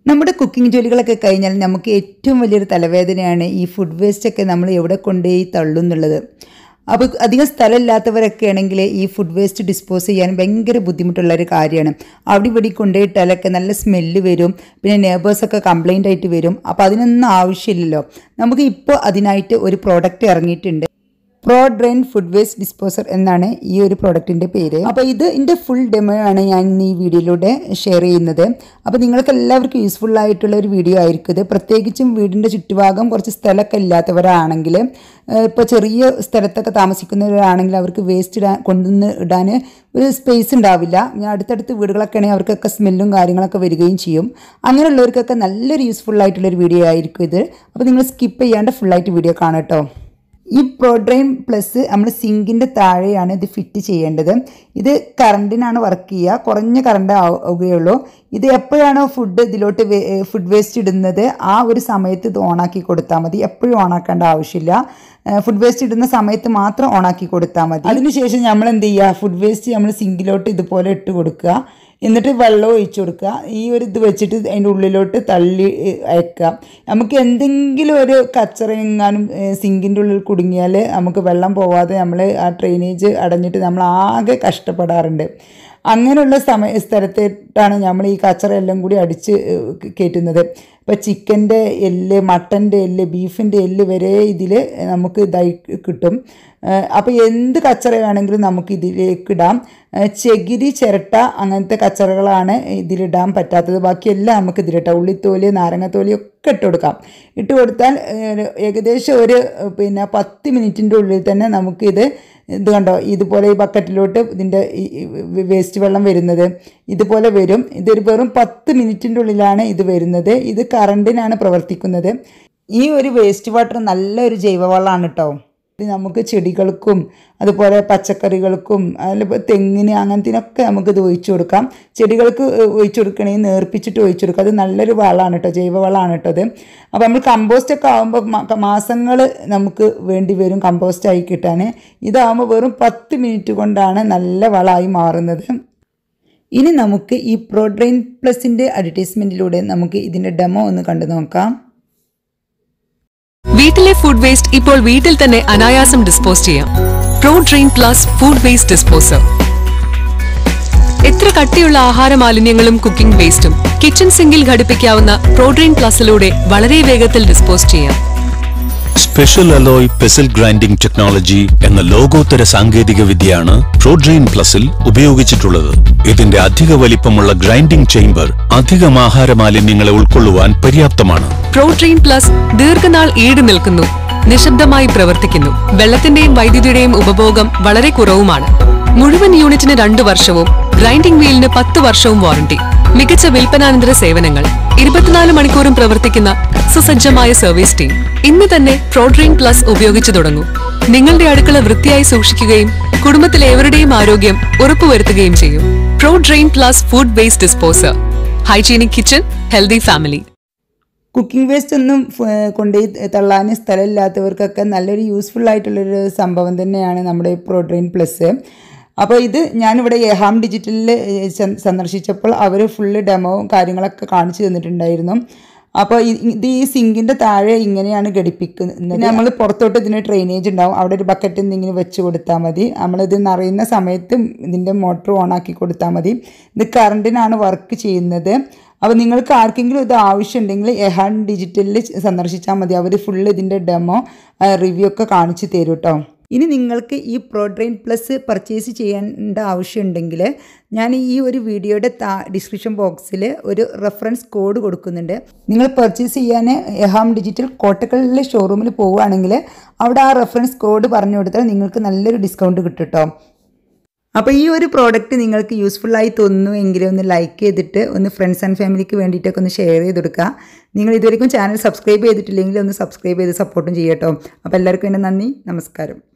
നമ്മുടെ കുക്കിംഗ് ജോലികളൊക്കെ കഴിഞ്ഞാൽ നമുക്ക് ഏറ്റവും വലിയൊരു തലവേദനയാണ് ഈ ഫുഡ് വേസ്റ്റ് ഒക്കെ നമ്മൾ എവിടെ കൊണ്ടുപോയി തള്ളുന്നുള്ളത് അപ്പോൾ അധികം സ്ഥലമില്ലാത്തവരൊക്കെ ആണെങ്കിൽ ഈ ഫുഡ് വേസ്റ്റ് ഡിസ്പോസ് ചെയ്യാൻ ഭയങ്കര ബുദ്ധിമുട്ടുള്ള ഒരു കാര്യമാണ് അവിടെ ഇവിടെ കൊണ്ടുപോയിട്ടാലൊക്കെ നല്ല സ്മെല്ല് വരും പിന്നെ നെയ്ബേഴ്സൊക്കെ കംപ്ലൈൻ്റ് ആയിട്ട് വരും അപ്പോൾ അതിനൊന്നും ആവശ്യമില്ലല്ലോ നമുക്ക് ഇപ്പോൾ അതിനായിട്ട് ഒരു പ്രോഡക്റ്റ് ഇറങ്ങിയിട്ടുണ്ട് pro drain food waste disposer എന്നാണ് ഈ ഒരു പ്രോഡക്റ്റിൻ്റെ പേര് അപ്പോൾ ഇത് ഇതിൻ്റെ ഫുൾ ഡെമോ ആണ് ഞാൻ ഇന്ന് ഈ വീഡിയോയിലൂടെ ഷെയർ ചെയ്യുന്നത് അപ്പോൾ നിങ്ങൾക്ക് എല്ലാവർക്കും യൂസ്ഫുൾ ആയിട്ടുള്ള ഒരു വീഡിയോ ആയിരിക്കും ഇത് പ്രത്യേകിച്ചും വീടിൻ്റെ ചുറ്റുഭാഗം കുറച്ച് സ്ഥലമൊക്കെ ഇല്ലാത്തവരാണെങ്കിൽ ഇപ്പോൾ ചെറിയ സ്ഥലത്തൊക്കെ താമസിക്കുന്നവരാണെങ്കിൽ അവർക്ക് വേസ്റ്റ് ഇടാൻ കൊണ്ടുവന്ന് ഇടാൻ ഒരു സ്പേസ് ഉണ്ടാവില്ല ഞാൻ അടുത്തടുത്ത് വീടുകളൊക്കെ ആണെങ്കിൽ അവർക്കൊക്കെ സ്മെല്ലും കാര്യങ്ങളൊക്കെ വരികയും ചെയ്യും അങ്ങനെയുള്ളവർക്കൊക്കെ നല്ലൊരു യൂസ്ഫുൾ ആയിട്ടുള്ളൊരു വീഡിയോ ആയിരിക്കും ഇത് അപ്പോൾ നിങ്ങൾ സ്കിപ്പ് ചെയ്യാണ്ട് ഫുള്ളായിട്ട് വീഡിയോ കാണാം കേട്ടോ ഈ പ്രോഡ്രെയിൻ പ്ലസ് നമ്മൾ സിങ്കിൻ്റെ താഴെയാണ് ഇത് ഫിറ്റ് ചെയ്യേണ്ടത് ഇത് കറണ്ടിനാണ് വർക്ക് ചെയ്യുക കുറഞ്ഞ കറണ്ട് ആവുകയുള്ളൂ ഇത് എപ്പോഴാണോ ഫുഡ് ഇതിലോട്ട് ഫുഡ് വേസ്റ്റ് ഇടുന്നത് ആ ഒരു സമയത്ത് ഇത് ഓണാക്കി കൊടുത്താൽ മതി എപ്പോഴും ഓണാക്കേണ്ട ആവശ്യമില്ല ഫുഡ് വേസ്റ്റ് ഇടുന്ന സമയത്ത് മാത്രം ഓണാക്കി കൊടുത്താൽ മതി അതിനുശേഷം നമ്മൾ എന്ത് ചെയ്യുക ഫുഡ് വേസ്റ്റ് നമ്മൾ സിങ്കിലോട്ട് ഇതുപോലെ ഇട്ട് കൊടുക്കുക എന്നിട്ട് വെള്ളം ഒഴിച്ചു കൊടുക്കുക ഈ ഒരു ഇത് വെച്ചിട്ട് അതിൻ്റെ ഉള്ളിലോട്ട് തള്ളി അയക്കുക നമുക്ക് എന്തെങ്കിലും ഒരു കച്ചറ എങ്ങാനും സിങ്കിൻ്റെ ഉള്ളിൽ കുടുങ്ങിയാൽ നമുക്ക് വെള്ളം പോവാതെ നമ്മൾ ആ ഡ്രെയിനേജ് അടഞ്ഞിട്ട് നമ്മൾ ആകെ കഷ്ടപ്പെടാറുണ്ട് അങ്ങനെയുള്ള സമയ സ്ഥലത്തിട്ടാണ് നമ്മൾ ഈ കച്ചറ എല്ലാം കൂടി അടിച്ച് കയറ്റുന്നത് ഇപ്പോൾ ചിക്കൻ്റെ എല്ല് മട്ടൻ്റെ എല്ല് ബീഫിൻ്റെ എല്ല് വരെ ഇതിൽ നമുക്ക് ഇതായി കിട്ടും അപ്പോൾ എന്ത് കച്ചറ വേണമെങ്കിലും നമുക്ക് ഇതിലേക്ക് ഇടാം ചെകിരി ചിരട്ട അങ്ങനത്തെ കച്ചറകളാണ് ഇതിലിടാൻ പറ്റാത്തത് ബാക്കിയെല്ലാം നമുക്ക് ഇതിലിട്ടാം ഉള്ളിത്തോല് നാരങ്ങത്തോലി ഒക്കെ ഇട്ട് കൊടുക്കാം ഇട്ട് കൊടുത്താൽ ഏകദേശം ഒരു പിന്നെ പത്ത് മിനിറ്റിൻ്റെ ഉള്ളിൽ തന്നെ നമുക്കിത് ഇത് കണ്ടോ ഇതുപോലെ ഈ ബക്കറ്റിലോട്ട് ഇതിൻ്റെ വേസ്റ്റ് വെള്ളം വരുന്നത് ഇതുപോലെ വരും ഇതൊരു വെറും പത്ത് മിനിറ്റിൻ്റെ ഉള്ളിലാണ് ഇത് വരുന്നത് ഇത് കറണ്ടിനാണ് പ്രവർത്തിക്കുന്നത് ഈ ഒരു വേസ്റ്റ് വാട്ടർ നല്ലൊരു ജൈവവളമാണ് കേട്ടോ ഇത് നമുക്ക് ചെടികൾക്കും അതുപോലെ പച്ചക്കറികൾക്കും അതിലിപ്പോൾ തെങ്ങിന് അങ്ങനത്തിനൊക്കെ നമുക്കിത് ഒഴിച്ചു കൊടുക്കാം ചെടികൾക്ക് ഒഴിച്ചു കൊടുക്കണമെങ്കിൽ നേർപ്പിച്ചിട്ട് ഒഴിച്ചു കൊടുക്കാം അത് നല്ലൊരു വളമാണ് കേട്ടോ ജൈവ വളമാണ് കേട്ടോ അത് അപ്പോൾ നമ്മൾ കമ്പോസ്റ്റൊക്കെ ആകുമ്പോൾ മാസങ്ങൾ നമുക്ക് വേണ്ടി വരും കമ്പോസ്റ്റായി കിട്ടാൻ ഇതാകുമ്പോൾ വെറും പത്ത് മിനിറ്റ് കൊണ്ടാണ് നല്ല വളമായി മാറുന്നത് ഇനി നമുക്ക് ഈ പ്രോഡ്രെയിൻ പ്ലസിൻ്റെ അഡ്വർടൈസ്മെൻറ്റിലൂടെ നമുക്ക് ഇതിൻ്റെ ഡെമോ ഒന്ന് കണ്ടു നോക്കാം വീട്ടിലെ ഫുഡ് വേസ്റ്റ് ഇപ്പോൾ വീട്ടിൽ തന്നെ അനായാസം ഡിസ്പോസ് ചെയ്യാം pro drain plus food waste disposer എത്ര കട്ടിയുള്ള ആഹാര മാലിന്യങ്ങളും കുക്കിംഗ് വേസ്റ്റും കിച്ചൺ സിങ്കിൽ ഘടിപ്പിക്കാവുന്ന പ്രോഡ്രെയിൻ പ്ലസിലൂടെ വളരെ വേഗത്തിൽ ഡിസ്പോസ് ചെയ്യാം സ്പെഷ്യൽ അലോയ് പെസിൽ ഗ്രൈൻഡിംഗ് ടെക്നോളജി എന്ന ലോകോത്തര സാങ്കേതിക വിദ്യയാണ് പ്രോഡ്രെയിൻ പ്ലസിൽ ഉപയോഗിച്ചിട്ടുള്ളത് ഇതിന്റെ അധിക വലിപ്പമുള്ള ഗ്രൈൻഡിംഗ് ചേംബർ അധികം ആഹാര മാലിന്യങ്ങളെ ഉൾക്കൊള്ളുവാൻ പര്യാപ്തമാണ് പ്രോട്രെയിൻ പ്ലസ് ദീർഘനാൾ ഈട് നിൽക്കുന്നു നിശബ്ദമായി പ്രവർത്തിക്കുന്നു വെള്ളത്തിന്റെയും വൈദ്യുതിയുടെയും ഉപഭോഗം വളരെ കുറവുമാണ് മുഴുവൻ യൂണിറ്റിന് രണ്ടു വർഷവും ഗ്രൈൻഡിംഗ് വീലിന് പത്ത് വർഷവും വാറണ്ടി മികച്ച വിൽപ്പനാനന്തര സേവനങ്ങൾ ഇരുപത്തിനാല് മണിക്കൂറും പ്രവർത്തിക്കുന്ന സുസജ്ജമായ സർവീസ് ടീം ഇന്ന് തന്നെ പ്രോഡ്രെയിൻ പ്ലസ് ഉപയോഗിച്ചു തുടങ്ങൂ നിങ്ങളുടെ അടുക്കള വൃത്തിയായി സൂക്ഷിക്കുകയും കുടുംബത്തിലെ ഏവരുടെയും ആരോഗ്യം ഉറപ്പുവരുത്തുകയും ചെയ്യും pro drain plus food waste disposer hygienic kitchen healthy family cooking waste ഒന്നും കൊണ്ടുപോയി തള്ളാൻ സ്ഥലമില്ലാത്തവർക്കൊക്കെ നല്ലൊരു യൂസ്ഫുൾ ആയിട്ടുള്ളൊരു സംഭവം തന്നെയാണ് നമ്മുടെ പ്രോഡ്രെയിൻ പ്ലസ് അപ്പോൾ ഇത് ഞാനിവിടെ എഹാം ഡിജിറ്റലിൽ സന്ദർശിച്ചപ്പോൾ അവർ ഫുള്ള് ഡെമോവും കാര്യങ്ങളൊക്കെ കാണിച്ചു തന്നിട്ടുണ്ടായിരുന്നു അപ്പോൾ ഇത് ഈ സിങ്കിൻ്റെ താഴെ ഇങ്ങനെയാണ് ഘടിപ്പിക്കുന്നത് നമ്മൾ പുറത്തോട്ട് ഇതിന് ഡ്രെയിനേജ് ഉണ്ടാവും അവിടെ ഒരു ബക്കറ്റ് എന്തെങ്കിലും വെച്ച് കൊടുത്താൽ മതി നമ്മളിത് നിറയുന്ന സമയത്ത് ഇതിൻ്റെ മോട്ടർ ഓൺ ആക്കി കൊടുത്താൽ മതി ഇത് കറണ്ടിനാണ് വർക്ക് ചെയ്യുന്നത് അപ്പോൾ നിങ്ങൾക്ക് ആർക്കെങ്കിലും ഇത് ആവശ്യമുണ്ടെങ്കിൽ എഹാൻ ഡിജിറ്റലിൽ സന്ദർശിച്ചാൽ മതി അവർ ഫുള്ള് ഇതിൻ്റെ ഡെമോ റിവ്യൂ ഒക്കെ കാണിച്ചു തരും കേട്ടോ ഇനി നിങ്ങൾക്ക് ഈ പ്രോഡ്രെയിൻ പ്ലസ് പർച്ചേസ് ചെയ്യേണ്ട ആവശ്യമുണ്ടെങ്കിൽ ഞാൻ ഈ ഒരു വീഡിയോയുടെ താ ഡിസ്ക്രിപ്ഷൻ ബോക്സിൽ ഒരു റെഫറൻസ് കോഡ് കൊടുക്കുന്നുണ്ട് നിങ്ങൾ പർച്ചേസ് ചെയ്യാൻ എഹാം ഡിജിറ്റൽ കോട്ടക്കലിലെ ഷോറൂമിൽ പോവുകയാണെങ്കിൽ അവിടെ ആ റെഫറൻസ് കോഡ് പറഞ്ഞു കൊടുത്താൽ നിങ്ങൾക്ക് നല്ലൊരു ഡിസ്കൗണ്ട് കിട്ടും കേട്ടോ അപ്പോൾ ഈ ഒരു പ്രോഡക്റ്റ് നിങ്ങൾക്ക് യൂസ്ഫുള്ളായി തോന്നുന്നു എങ്കിലും ഒന്ന് ലൈക്ക് ചെയ്തിട്ട് ഒന്ന് ഫ്രണ്ട്സ് ആൻഡ് ഫാമിലിക്ക് വേണ്ടിയിട്ടൊക്കെ ഒന്ന് ഷെയർ ചെയ്ത് കൊടുക്കുക നിങ്ങൾ ഇതുവരെയും ചാനൽ സബ്സ്ക്രൈബ് ചെയ്തിട്ടില്ലെങ്കിൽ ഒന്ന് സബ്സ്ക്രൈബ് ചെയ്ത് സപ്പോർട്ടും ചെയ്യട്ടോ അപ്പോൾ എല്ലാവർക്കും എൻ്റെ നന്ദി നമസ്കാരം